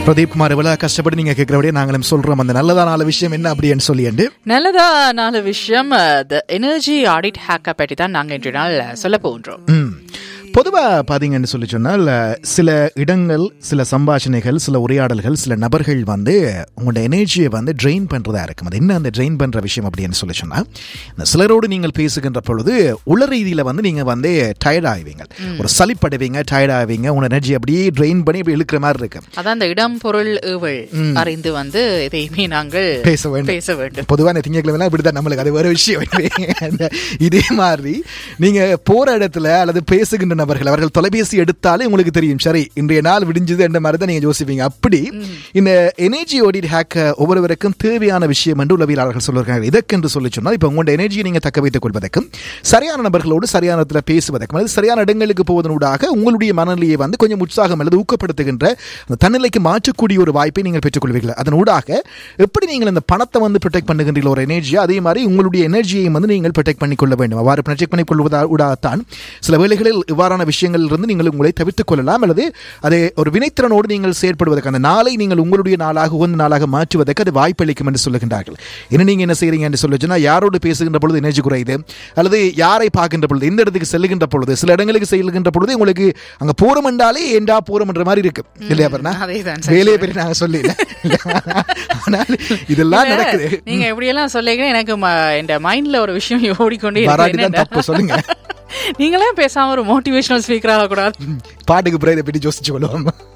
பிரதீப் குமார் இவ்வளவு கஷ்டப்பட்டு நீங்க கேட்கிறபடியே நாங்களும் சொல்றோம் அந்த நல்லதா நாலு விஷயம் என்ன அப்படின்னு சொல்லிட்டு நல்லதா நாலு விஷயம் த எனர்ஜி ஆடிட் ஹேக்கை பற்றி தான் நாங்கள் இன்று நாள் சொல்ல போகின்றோம் ம். பொதுவா பாத்தீங்கன்னு சொல்லி சொன்னால் சில இடங்கள் சில சம்பாஷணைகள் சில உரையாடல்கள் சில நபர்கள் வந்து உங்களோட எனர்ஜியை வந்து ட்ரெயின் பண்றதா இருக்கும் அது என்ன அந்த ட்ரெயின் பண்ற விஷயம் அப்படின்னு சொல்லி சொன்னா இந்த சிலரோடு நீங்கள் பேசுகின்ற பொழுது உள ரீதியில வந்து நீங்க வந்து டயர்ட் ஆகுவீங்க ஒரு சலிப்படைவீங்க டயர்ட் ஆவீங்க உங்க எனர்ஜி அப்படியே ட்ரெயின் பண்ணி இப்படி இழுக்கிற மாதிரி இருக்கு அதான் அந்த இடம் பொருள் ஏவல் அறிந்து வந்து இதையுமே நாங்கள் பேச வேண்டும் பேச வேண்டும் பொதுவான திங்கக்கிழமை இப்படிதான் நம்மளுக்கு அது வேற விஷயம் அந்த இதே மாதிரி நீங்க போற இடத்துல அல்லது பேசுகின்ற நபர்கள் அவர்கள் தொலைபேசி எடுத்தாலே உங்களுக்கு தெரியும் சரி இன்றைய நாள் விடிஞ்சது என்ற மாதிரி தான் நீங்க யோசிப்பீங்க அப்படி இந்த எனர்ஜி ஓடிட் ஹேக் ஒவ்வொருவருக்கும் தேவையான விஷயம் என்று உளவியலாளர்கள் சொல்லுவாங்க இதற்கென்று சொல்லி சொன்னால் இப்போ உங்களோட எனர்ஜியை நீங்க தக்க வைத்துக் கொள்வதற்கும் சரியான நபர்களோடு சரியான இடத்துல பேசுவதற்கும் அல்லது சரியான இடங்களுக்கு போவதனூடாக உங்களுடைய மனநிலையை வந்து கொஞ்சம் உற்சாகம் அல்லது ஊக்கப்படுத்துகின்ற அந்த தன்னிலைக்கு மாற்றக்கூடிய ஒரு வாய்ப்பை நீங்கள் பெற்றுக்கொள்வீர்கள் அதனூடாக எப்படி நீங்கள் இந்த பணத்தை வந்து ப்ரொடெக்ட் பண்ணுகின்ற ஒரு எனர்ஜி அதே மாதிரி உங்களுடைய எனர்ஜியையும் வந்து நீங்கள் ப்ரொடெக்ட் பண்ணிக்கொள்ள வேண்டும் அவ்வாறு ப்ரொடெக்ட் பண்ணிக் கொள்வதாகத்தான் சில வேளைகளில் இவ்வாறான விஷயங்களில் இருந்து நீங்கள் உங்களை தவிர்த்துக் கொள்ளலாம் அல்லது அதை ஒரு வினைத்திறனோடு நீங்கள் செயற்படுவதற்கு அந்த நாளை நீங்கள் உங்களுடைய நாளாக உகந்த நாளாக மாற்றுவதற்கு அது வாய்ப்பளிக்கும் என்று சொல்லுகின்றார்கள் என்ன நீங்க என்ன செய்றீங்க என்று சொல்லி சொன்னா யாரோடு பேசுகின்ற பொழுது எனர்ஜி குறையுது அல்லது யாரை பார்க்கின்ற பொழுது எந்த இடத்துக்கு செல்லுகின்ற பொழுது சில இடங்களுக்கு செல்லுகின்ற பொழுது உங்களுக்கு அங்க போறோம் என்றாலே ஏண்டா போறோம் என்ற மாதிரி இருக்கு இல்லையா பர்ணா அதேதான் வேலையை பற்றி நாங்க சொல்லி ஆனால் இதெல்லாம் நடக்குது நீங்க எப்படியெல்லாம் சொல்லிக்கிறேன் எனக்கு ம- என் மைண்ட்ல ஒரு விஷயம் ஓடிக்கொண்டே இருக்கு வராட்டி தான் என்னன்னா, தப்பு சொல்லுங்க நீங்களே பேசாம ஒரு மோட்டிவேஷனல் ஸ்பீக்கர் ஆகக்கூடாது பாட்டுக்கு பிறகு இதை பற்றி யோசிச்சு கொள்வோம்